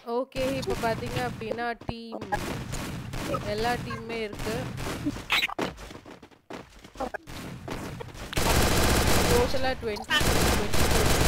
Okay இப்போ பார்த்தீங்க அப்படின்னா டீம் எல்லா டீமுமே இருக்கு டோட்டலாக டுவெண்ட்டி டுவெண்ட்டி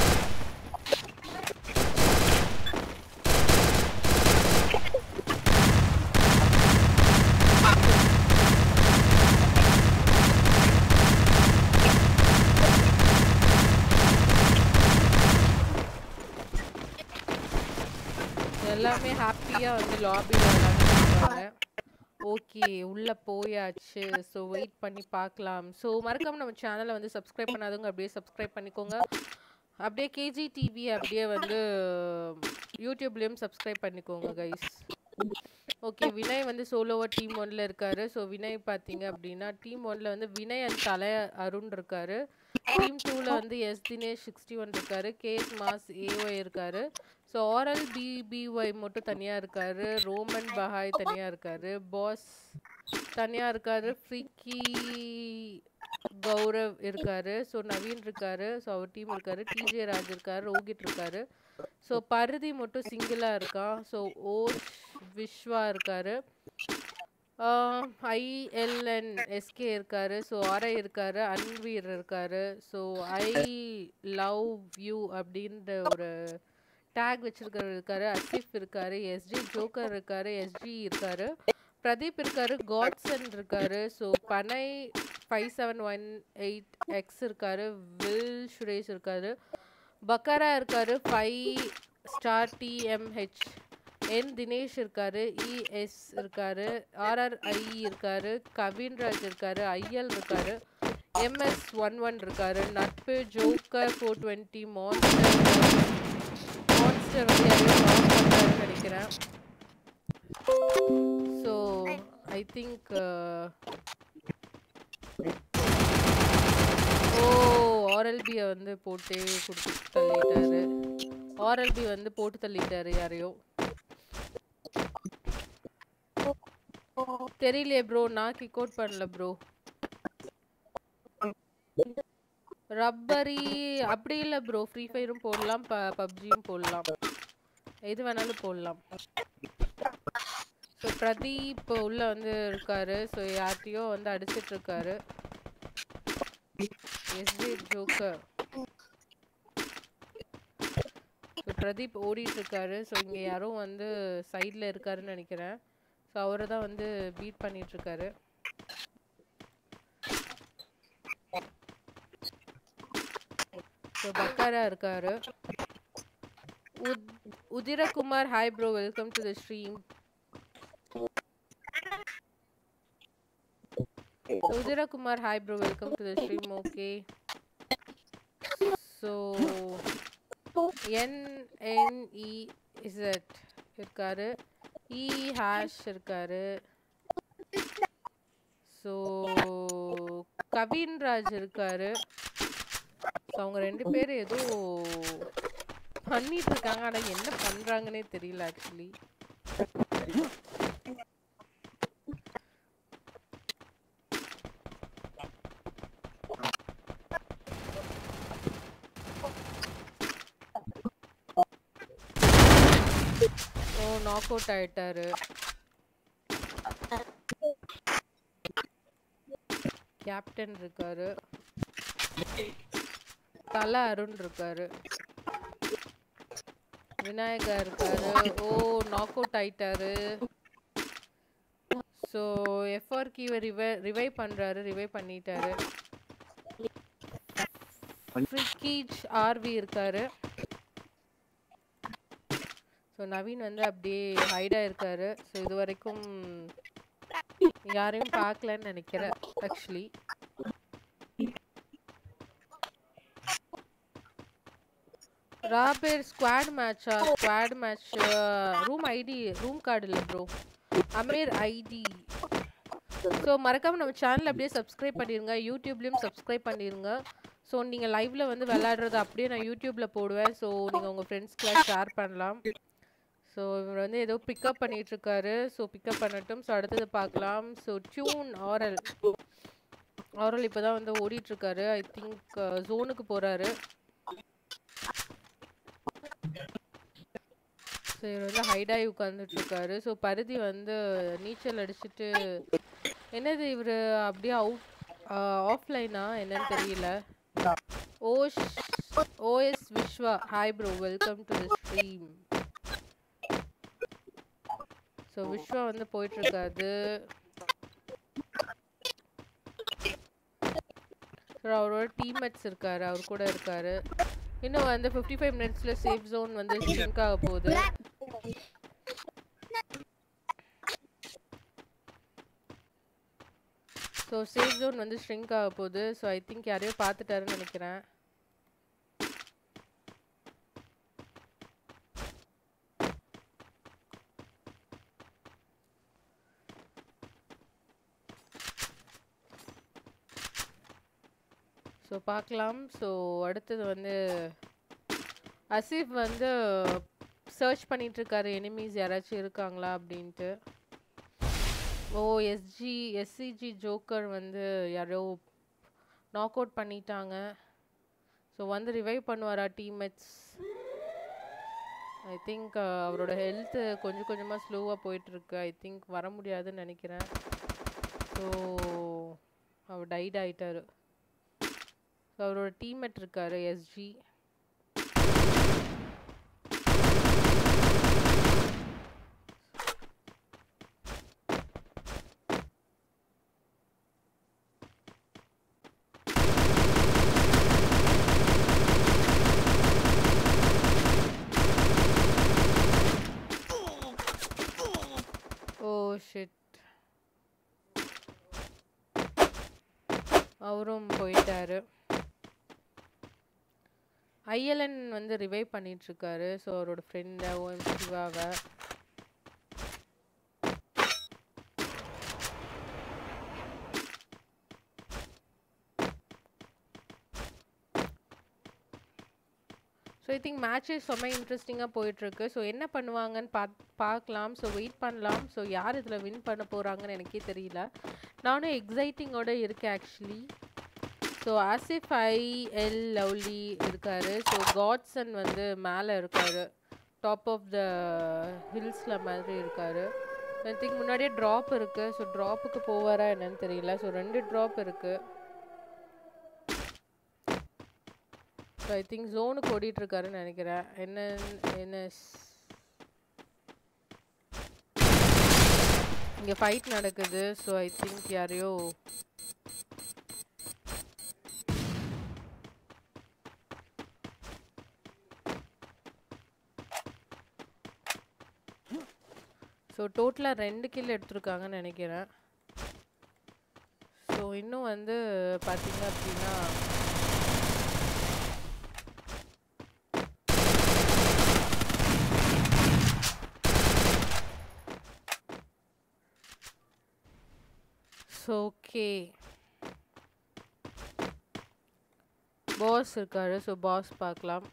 எல்லாமே ஹாப்பியாக வந்து லாபியில் விளாண்டுருக்காங்க ஓகே உள்ளே போயாச்சு ஸோ வெயிட் பண்ணி பார்க்கலாம் ஸோ மறக்காம நம்ம சேனலை வந்து சப்ஸ்கிரைப் பண்ணாதவங்க அப்படியே சப்ஸ்கிரைப் பண்ணிக்கோங்க அப்படியே கேஜி டிவி அப்படியே வந்து யூடியூப்லேயும் சப்ஸ்கிரைப் பண்ணிக்கோங்க கைஸ் ஓகே வினய் வந்து சோலோவா டீம் ஒன்ல இருக்காரு ஸோ வினய் பார்த்தீங்க அப்படின்னா டீம் ஒன்ல வந்து வினய் அண்ட் தலை அருண் இருக்காரு டீம் டூவில் வந்து எஸ் தினேஷ் சிக்ஸ்டி ஒன் இருக்காரு கேஎஸ் மாஸ் ஏஒய் இருக்காரு ஸோ ஆர்எல் பிபிஒய் மட்டும் தனியாக இருக்காரு ரோமன் பஹாய் தனியாக இருக்காரு பாஸ் தனியாக இருக்காரு ஃப்ரீக்கி கௌரவ் இருக்காரு ஸோ நவீன் இருக்காரு ஸோ அவர் டீம் இருக்காரு டிஜே ராஜ் இருக்காரு ரோஹித் இருக்காரு ஸோ பருதி மட்டும் சிங்கிளாக இருக்கான் ஸோ ஓஷ் விஸ்வா இருக்காரு ஐஎல்என் எஸ்கே இருக்காரு ஸோ ஆர்ஐ இருக்காரு அன்வீர் இருக்காரு ஸோ ஐ லவ் யூ அப்படின்ற ஒரு டேக் வச்சிருக்கிறவர் இருக்காரு அசிஃப் இருக்காரு எஸ்ஜி ஜோக்கர் இருக்காரு எஸ்ஜி இருக்காரு பிரதீப் இருக்காரு காட்சன் இருக்காரு ஸோ பனை five seven one eight X இருக்காரு வில் சுரேஷ் இருக்காரு பக்காரா இருக்காரு five star TMH N Dinesh இருக்காரு இஎஸ் இருக்காரு ஆர்ஆர்ஐ இருக்காரு கவின்ராஜ் இருக்காரு ஐஎல் இருக்காரு எம்எஸ் ஒன் ஒன் இருக்காரு நட்பு joker four twenty monster monster வந்து யாரையோ லாஸ் பண்ணுறாருன்னு நினைக்கிறேன் ஸோ ஐ திங்க் ஓ ஆர்எல்பியை வந்து போட்டே கொடுத்து தள்ளிட்டாரு ஆர்எல்பி வந்து போட்டு தள்ளிட்டாரு யாரையோ தெரியலையே ப்ரோ நான் கிக் அவுட் பண்ணல ப்ரோ ரப்பரி அப்படி இல்லை ப்ரோ ஃப்ரீ ஃபயரும் போடலாம் ப பப்ஜியும் போடலாம் எது வேணாலும் போடலாம் ஸோ பிரதீப் உள்ள வந்து இருக்காரு ஸோ யார்கிட்டயோ வந்து அடிச்சிட்டு இருக்காரு எஸ்ஜி ஜோக்கர் ஸோ பிரதீப் ஓடிட்டு இருக்காரு ஸோ இங்கே யாரோ வந்து சைடில் இருக்காருன்னு நினைக்கிறேன் ஸோ அவரை தான் வந்து பீட் பண்ணிட்டு இருக்காரு ஸோ பக்காரா இருக்காரு உத் Uthirakumar hi bro welcome to the stream Uthirakumar hi bro welcome to the stream okay so NNE Z இருக்காரு இ ஹேஷ் இருக்காரு ஸோ கவின்ராஜ் இருக்காரு ஸோ அவங்க ரெண்டு பேரும் ஏதோ பண்ணிட்டு இருக்காங்க ஆனால் என்ன பண்ணுறாங்கன்னே தெரியல ஆக்சுவலி ஓ நாக் அவுட் ஆயிட்டாரு கேப்டன் இருக்காரு தல அருண் இருக்காரு விநாயகா இருக்காரு ஓ நாக் அவுட் ஆயிட்டாரு ஸோ எஃப்ஆர் கீவை ரிவை ரிவைவ் பண்றாரு ரிவைவ் பண்ணிட்டாரு ஃப்ரிக்கீச் ஆர்வி இருக்காரு ஸோ நவீன் வந்து அப்படியே ஹைடாக இருக்காரு ஸோ இது வரைக்கும் யாரையும் பார்க்கலன்னு நினைக்கிறேன் ஆக்சுவலி ராபேர் ஸ்குவாட் மேட்சா squad match room ID room card இல்லை ப்ரோ அமீர் ஐடி ஸோ மறக்காம நம்ம சேனல் அப்படியே சப்ஸ்கிரைப் பண்ணிடுங்க யூடியூப்லேயும் சப்ஸ்கிரைப் பண்ணிடுங்க ஸோ நீங்கள் லைவ்ல வந்து விளையாடுறது அப்படியே நான் யூடியூப்ல போடுவேன் ஸோ நீங்கள் உங்கள் ஃப்ரெண்ட்ஸ்க்குலாம் ஷேர் பண்ணலாம் ஸோ இவர் வந்து ஏதோ பிக்கப் பண்ணிட்டு இருக்காரு ஸோ பிக்கப் பண்ணட்டும் ஸோ அடுத்தது பார்க்கலாம் ஸோ டியூன் ஆரல் ஆரல் இப்போ தான் வந்து ஓடிட்டு இருக்காரு ஐ திங்க் ஜோனுக்கு போறாரு ஸோ இவர் வந்து ஹைடாகி உட்காந்துட்டு இருக்காரு ஸோ பருதி வந்து நீச்சல் அடிச்சுட்டு என்னது இவர் அப்படியே அவுட் ஆஃப்லைனா என்னன்னு தெரியல ஓஷ் OS Viswa hi bro welcome to the stream so Viswa வந்து போயிட்டு இருக்காது ஸோ அவரோட டீம்மேட்ஸ் இருக்காரு அவர் கூட இருக்காரு இன்னும் வந்து ஃபிஃப்டி ஃபைவ் மினிட்ஸில் சேஃப் ஜோன் வந்து ஷ்ரிங்க் ஆக போகுது ஸோ சேஃப் ஜோன் வந்து ஷ்ரிங்க் ஆக போகுது ஸோ ஐ திங்க் யாரையோ பார்த்துட்டாருன்னு நினைக்கிறேன் ஸோ பார்க்கலாம் ஸோ அடுத்தது வந்து அசீஃப் வந்து சர்ச் பண்ணிட்டு இருக்காரு எனிமீஸ் யாராச்சும் இருக்காங்களா அப்படின்ட்டு ஓ எஸ்ஜி எஸ்சிஜி ஜோக்கர் வந்து யாரோ நாக் அவுட் பண்ணிட்டாங்க ஸோ வந்து ரிவைவ் பண்ணுவாரா டீம்மேட்ஸ் ஐ திங்க் அவரோட ஹெல்த்து கொஞ்சம் கொஞ்சமாக ஸ்லோவாக போயிட்டுருக்கு ஐ திங்க் வர முடியாதுன்னு நினைக்கிறேன் ஸோ அவர் டைட் ஆயிட்டாரு ஸோ அவரோட டீம்மேட் இருக்காரு எஸ்ஜி ஓ ஷிட் அவரும் போயிட்டாரு ஐஎல்என் வந்து ரிவைவ் பண்ணிட்டு இருக்காரு ஸோ அவரோட ஃப்ரெண்டை ஓஎம் சிவாவை ஸோ ஐ திங்க் மேட்சஸ் செம்ம இன்ட்ரெஸ்டிங்காக போயிட்டுருக்கு ஸோ என்ன பண்ணுவாங்கன்னு பாத் பார்க்கலாம் ஸோ வெயிட் பண்ணலாம் ஸோ யார் இதில் வின் பண்ண போகிறாங்கன்னு எனக்கே தெரியல நானும் எக்ஸைட்டிங்கோட இருக்கேன் actually so Asif I L lovely இருக்காரு ஸோ காட்சன் வந்து மேலே இருக்காரு டாப் ஆஃப் த ஹில்ஸில் மாதிரி இருக்காரு ஐ திங்க் முன்னாடியே ட்ராப் இருக்குது ஸோ ட்ராப்புக்கு போவாரா என்னன்னு தெரியல ஸோ ரெண்டு ட்ராப் இருக்குது ஸோ ஐ திங்க் ஜோனுக்கு ஓடிட்டு இருக்காருன்னு நினைக்கிறேன் என்ன என்ன இங்கே ஃபைட் நடக்குது ஸோ ஐ திங்க் யாரையோ ஸோ டோட்டலாக ரெண்டு கில் எடுத்திருக்காங்கன்னு நினைக்கிறேன் ஸோ இன்னும் வந்து பார்த்தீங்க அப்படின்னா ஸோ ஓகே பாஸ் இருக்காரு ஸோ பாஸ் பார்க்கலாம்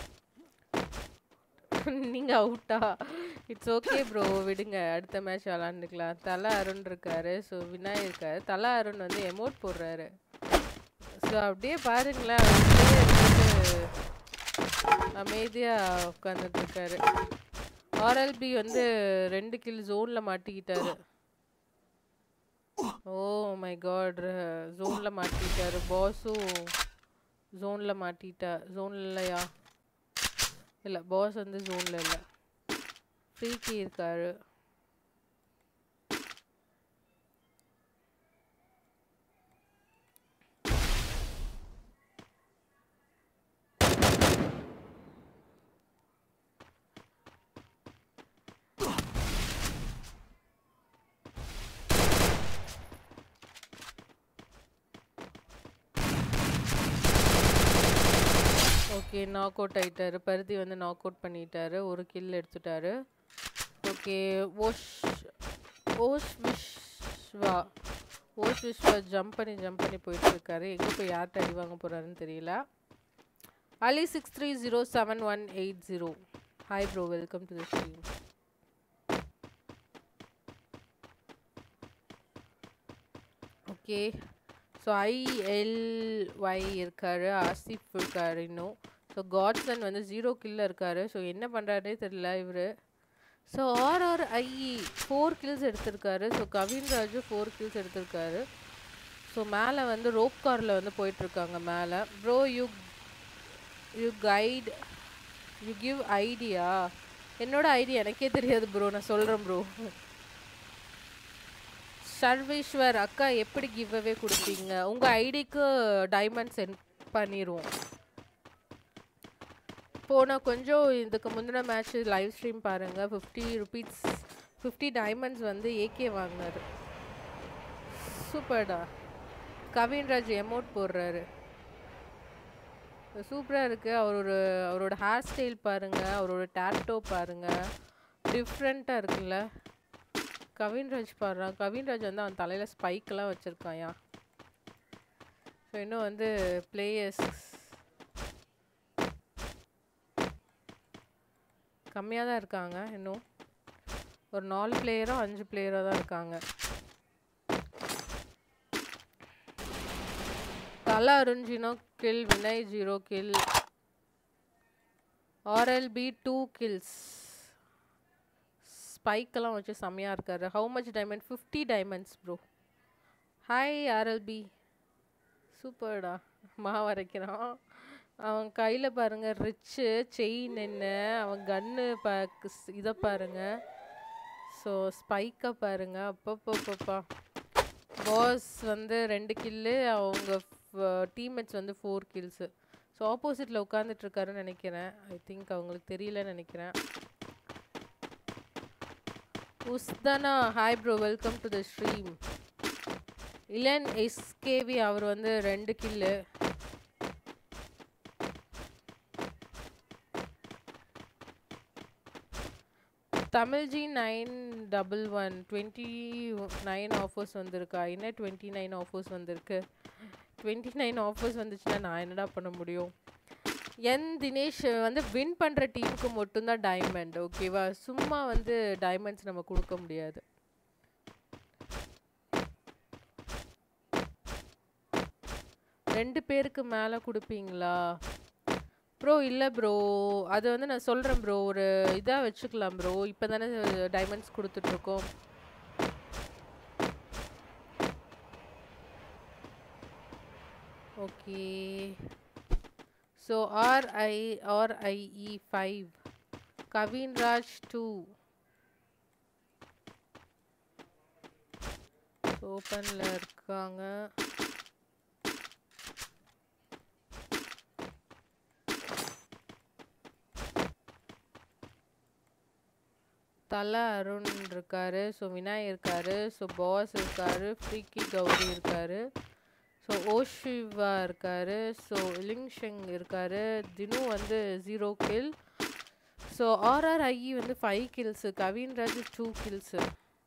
நீங்கள் அவுட்டா இட்ஸ் ஓகே ப்ரோ விடுங்க அடுத்த மேட்ச் விளாண்டுக்கலாம் தலை அருண் இருக்காரு ஸோ வினாய் இருக்காரு தலை அருண் வந்து எமோட் போடுறாரு ஸோ அப்படியே பாருங்களேன் அவர் அப்படியே இருந்துட்டு அமைதியாக உட்காந்துட்டு இருக்காரு ஆர்எல்பி வந்து ரெண்டு கில் ஜோனில் மாட்டிக்கிட்டாரு ஓ மை காட் ஜோனில் மாட்டிக்கிட்டாரு பாஸும் ஜோனில் மாட்டிட்டா ஜோனில் இல்லையா இல்லை பாஸ் வந்து ஜோனில் இல்லை ஃப்ரீக்கி இருக்காரு ஓகே நாக் அவுட் ஆயிட்டாரு பருத்தி வந்து நாக் அவுட் பண்ணிட்டாரு ஒரு கில் எடுத்துட்டாரு ஓகே ஓஷ் ஓஷ் விஸ்வா ஓஷ் விஸ்வா ஜம்ப் பண்ணி ஜம்ப் பண்ணி போயிட்டு இருக்காரு எங்கே போய் யார்கிட்ட அடி வாங்க போறாருன்னு தெரியல Ali six three zero seven one eight zero hi bro welcome to the stream okay so ILY இருக்காரு ஆசிஃப் இருக்காரு இன்னும் ஸோ காட்சன் வந்து ஜீரோ கில்ல இருக்காரு ஸோ என்ன பண்ணுறாருனே தெரியல இவர் ஸோ ஆர்ஆர்ஐஇ ஃபோர் கில்ஸ் எடுத்திருக்காரு so Kavin Raju four kills எடுத்திருக்காரு ஸோ மேலே வந்து ரோப் காரில் வந்து போயிட்டுருக்காங்க மேலே bro you you guide you give idea என்னோட ஐடியா எனக்கே தெரியாது ப்ரோ நான் சொல்கிறேன் ப்ரோ சர்வேஸ்வர் அக்கா எப்படி கிவ் அவே கொடுப்பீங்க உங்கள் ஐடிக்கு டைமண்ட் சென்ட் பண்ணிடுவோம் போன கொஞ்சம் இதுக்கு முந்தின மேட்ச் லைவ் ஸ்ட்ரீம் பாருங்கள் ஃபிஃப்டி ருபீஸ் ஃபிஃப்டி டைமண்ட்ஸ் வந்து ஏகே வாங்கினாரு சூப்பர்டா கவின்ராஜ் எமௌண்ட் போடுறாரு சூப்பராக இருக்குது அவரோட அவரோட ஹேர் ஸ்டைல் பாருங்கள் அவரோட டேட்டோ பாருங்கள் டிஃப்ரெண்ட்டாக இருக்குல்ல கவின்ராஜ் பாடுறான் கவின்ராஜ் வந்து அவன் தலையில் ஸ்பைக்கெல்லாம் வச்சுருக்காயா ஸோ இன்னும் வந்து பிளேயர்ஸ் கம்மியாக தான் இருக்காங்க இன்னும் ஒரு நாலு பிளேயரோ அஞ்சு பிளேயரோ தான் இருக்காங்க தலா Arun zero kill Vinay zero kill RLB two kills ஸ்பைக்கெல்லாம் வச்சு செம்மையாக இருக்காரு how much diamond fifty diamonds bro hi RLB சூப்பர்டா மா வரைக்கிறான் அவன் கையில் பாருங்க ரிச்சு செயின் என்ன அவன் கன்னு பா இதை பாருங்க ஸோ ஸ்பைக்கை பாருங்க அப்பப்பப்பப்பா பாஸ் வந்து ரெண்டு கில்லு அவங்க டீம்மேட்ஸ் வந்து ஃபோர் கில்ஸு ஸோ ஆப்போசிட்டில் உட்காந்துட்டு இருக்காருன்னு நினைக்கிறேன் ஐ திங்க் அவங்களுக்கு தெரியலன்னு நினைக்கிறேன் உஸ்தானா hi bro welcome to the stream இளன் எஸ்கேவி அவர் வந்து ரெண்டு கில்லு தமிழ்ஜி nine double one twenty nine offers வந்திருக்கா என்ன டுவெண்ட்டி நைன் ஆஃபர்ஸ் வந்திருக்கு டுவெண்ட்டி நைன் ஆஃபர்ஸ் வந்துச்சுன்னா நான் என்னடா பண்ண முடியும் என் தினேஷ் வந்து வின் பண்ணுற டீமுக்கு மட்டும்தான் டைமண்ட் ஓகேவா சும்மா வந்து டைமண்ட்ஸ் நம்ம கொடுக்க முடியாது ரெண்டு பேருக்கு மேலே கொடுப்பீங்களா ப்ரோ இல்லை ப்ரோ அது வந்து நான் சொல்கிறேன் ப்ரோ ஒரு இதாக வச்சுக்கலாம் ப்ரோ இப்போ தானே டைமண்ட்ஸ் கொடுத்துட்ருக்கோம் okay so RI RIE five Kavinraj two ஓப்பனில் இருக்காங்க தல அருண் இருக்காரு ஸோ வினாய் இருக்காரு ஸோ பாஸ் இருக்காரு ஃப்ரீக்கி கௌரி இருக்காரு ஸோ ஓஷிவா இருக்காரு ஸோ லிங்ஷெங் இருக்காரு தினு வந்து ஜீரோ கில் ஸோ ஆர்ஆர்ஐ வந்து five kills Kavinraj two kills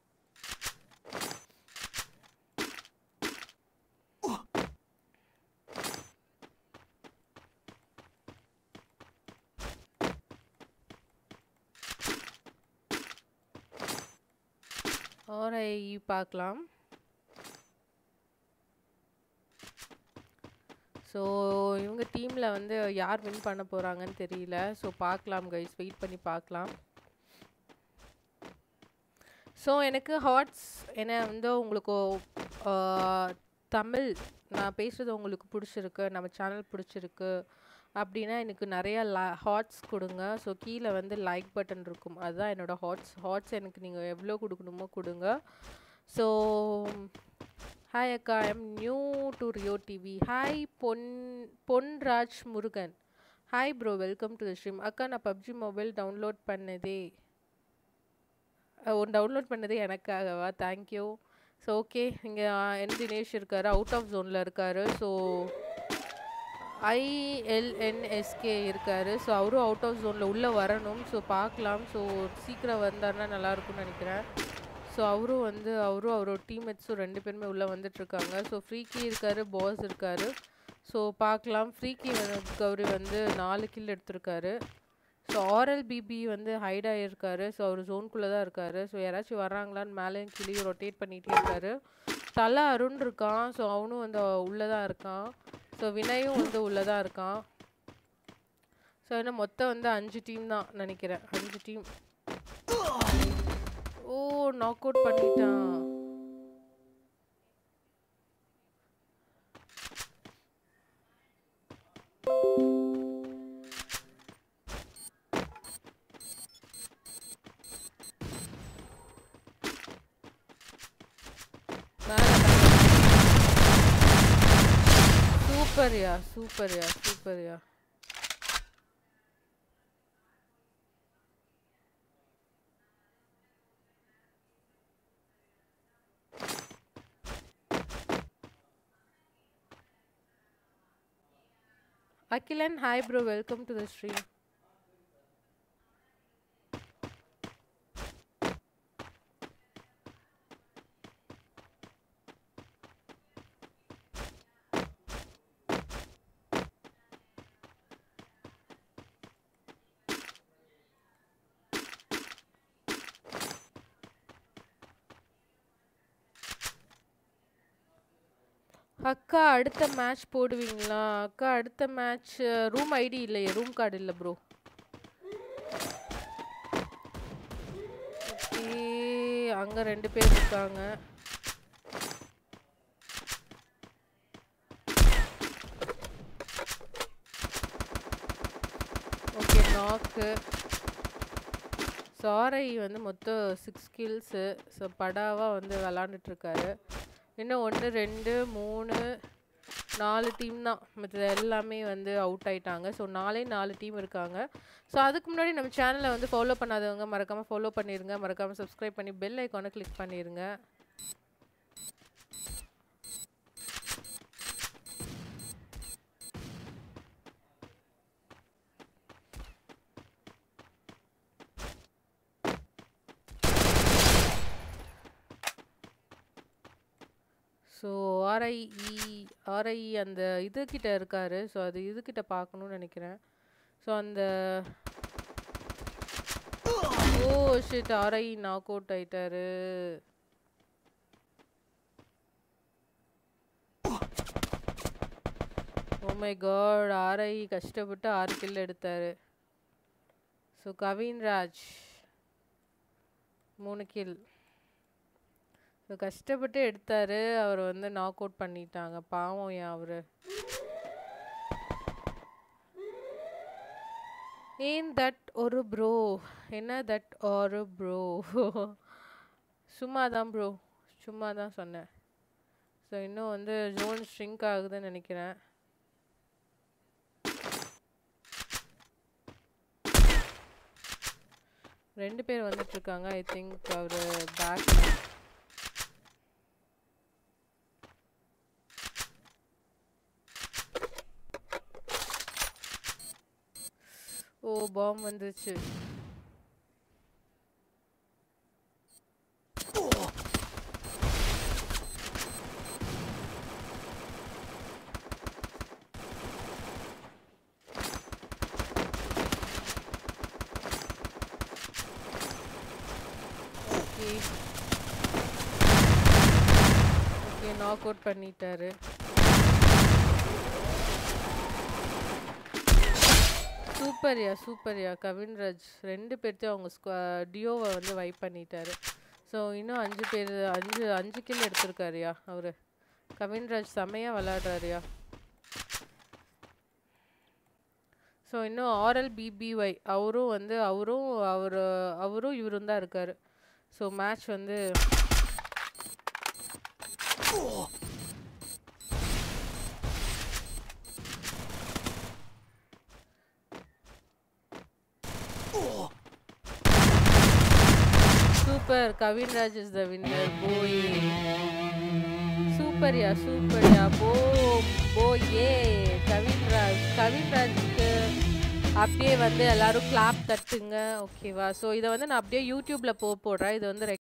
RI பார்க்கலாம் ஸோ இவங்க டீமில் வந்து யார் வின் பண்ண போகிறாங்கன்னு தெரியல ஸோ பார்க்கலாம் கைஸ் வெயிட் பண்ணி பார்க்கலாம் ஸோ எனக்கு ஹாட்ஸ் என்ன வந்து உங்களுக்கு ஆஹ், தமிழ் நான் பேசுகிறது உங்களுக்கு பிடிச்சிருக்கு நம்ம சேனல் பிடிச்சிருக்கு அப்படின்னா எனக்கு நிறைய ல ஹாட்ஸ் கொடுங்க ஸோ கீழே வந்து லைக் பட்டன் இருக்கும் அதுதான் என்னோடய ஹாட்ஸ் ஹாட்ஸ் எனக்கு நீங்கள் எவ்வளோ கொடுக்கணுமோ கொடுங்க ஸோ ஹாய் அக்கா I'm new to Rio TV hi Pon Ponraj Murugan hi bro welcome to the stream அக்கா நான் பப்ஜி மொபைல் டவுன்லோட் பண்ணதே ஒன்று டவுன்லோட் பண்ணதே எனக்காகவா தேங்க்யூ ஸோ ஓகே இங்கே என் தினேஷ் இருக்கார் அவுட் ஆஃப் ஜோனில் இருக்கார் ஸோ ஐஎல்என்எஸ்கே இருக்கார் ஸோ அவரும் அவுட் ஆஃப் ஜோனில் உள்ளே வரணும் ஸோ பார்க்கலாம் ஸோ சீக்கிரம் வந்தாருன்னா நல்லாயிருக்கும்னு நினைக்கிறேன் ஸோ அவரும் வந்து அவரும் அவரோட டீம்மேட்ஸும் ரெண்டு பேருமே உள்ளே வந்துட்டுருக்காங்க ஸோ ஃப்ரீக்கி இருக்கார் பாஸ் இருக்கார் ஸோ பார்க்கலாம் ஃப்ரீக்கி வந்து கௌரி வந்து நாலு கில் எடுத்திருக்காரு ஸோ ஆர்எல்பிபி வந்து ஹைட் ஆகியிருக்காரு ஸோ அவர் ஜோனுக்குள்ளே தான் இருக்காரு ஸோ யாராச்சும் வர்றாங்களான்னு மேலேயும் கீழே ரொட்டேட் பண்ணிகிட்டே இருக்காரு தலை அருண் இருக்கான் ஸோ அவனும் வந்து உள்ளே தான் இருக்கான் ஸோ வினயும் வந்து உள்ளே தான் இருக்கான் ஸோ என்ன மொத்தம் வந்து அஞ்சு டீம் தான் நினைக்கிறேன் அஞ்சு டீம் ஓ நாக் அவுட் பண்ணிட்டான் சூப்பர்யா சூப்பர்யா சூப்பர்யா Akilan, hi bro, welcome to the stream. அக்கா அடுத்த மேட்ச் போடுவீங்களா அக்கா அடுத்த மேட்ச் ரூம் ஐடி இல்லையே ரூம் கார்டு இல்லை ப்ரோ ஓகே அங்கே ரெண்டு பேர் இருக்காங்க ஓகே நாக்கு சாரை வந்து மொத்தம் சிக்ஸ் ஸ்கில்ஸு ஸோ படாவாக வந்து விளாண்டுட்டு இருக்காரு இன்னும் ஒன்று ரெண்டு மூணு நாலு டீம் தான் மற்ற எல்லாமே வந்து அவுட் ஆயிட்டாங்க ஸோ நாலே நாலு டீம் இருக்காங்க ஸோ அதுக்கு முன்னாடி நம்ம சேனலை வந்து ஃபாலோ பண்ணாதவங்க மறக்காமல் ஃபாலோ பண்ணிடுங்க மறக்காமல் சப்ஸ்கிரைப் பண்ணி பெல் ஐக்கானை கிளிக் பண்ணிடுங்க ஸோ ஆர்ஐஇ ஆர்ஐ அந்த இதுக்கிட்ட இருக்காரு ஸோ அது இதுக்கிட்ட பார்க்கணும்னு நினைக்கிறேன் ஸோ அந்த oh shit RI knock out ஆயிட்டாரு ஓ மை காட் ஆர்ஐ கஷ்டப்பட்டு ஆறு கில் எடுத்தாரு ஸோ கவின் ராஜ் மூணு கில் ஸோ கஷ்டப்பட்டு எடுத்தாரு அவர் வந்து நாக் அவுட் பண்ணிட்டாங்க பாவம் ஏன் அவரு ஏன் தட் ஒரு ப்ரோ என்ன தட் ஒரு ப்ரோ சும்மா தான் ப்ரோ சும்மா தான் சொன்னேன் ஸோ இன்னும் வந்து ஜோன் ஷ்ரிங்க் ஆகுதுன்னு நினைக்கிறேன் ரெண்டு பேர் வந்துட்டு இருக்காங்க ஐ திங்க் அவர் பேக் ஓ பாம் வந்துருச்சு ஓகே ஓகே நாக் அவுட் பண்ணிட்டாரு சூப்பர்யா சூப்பர்யா கவின்ராஜ் ரெண்டு பேர்த்தையும் அவங்க ஸ்குவா டியோவை வந்து வைப் பண்ணிட்டாரு ஸோ இன்னும் அஞ்சு பேர் அஞ்சு அஞ்சு கில் எடுத்திருக்காருயா அவரு கவின்ராஜ் செம்மையாக விளாடுறாருயா ஸோ இன்னும் ஆர்எல் பிபிஒய் அவரும் வந்து அவரும் அவர் அவரும் இவரும் தான் இருக்காரு ஸோ மேட்ச் வந்து super Kavinraj is the winner போய் சூப்பர்யா சூப்பர்யா போ போயே கவின்ராஜ் கவின்ராஜ்க்கு அப்படியே வந்து எல்லாரும் கிளாப் தட்டுங்க ஓகேவா ஸோ இதை வந்து நான் அப்படியே யூடியூப்ல போ போடுறேன் இது வந்து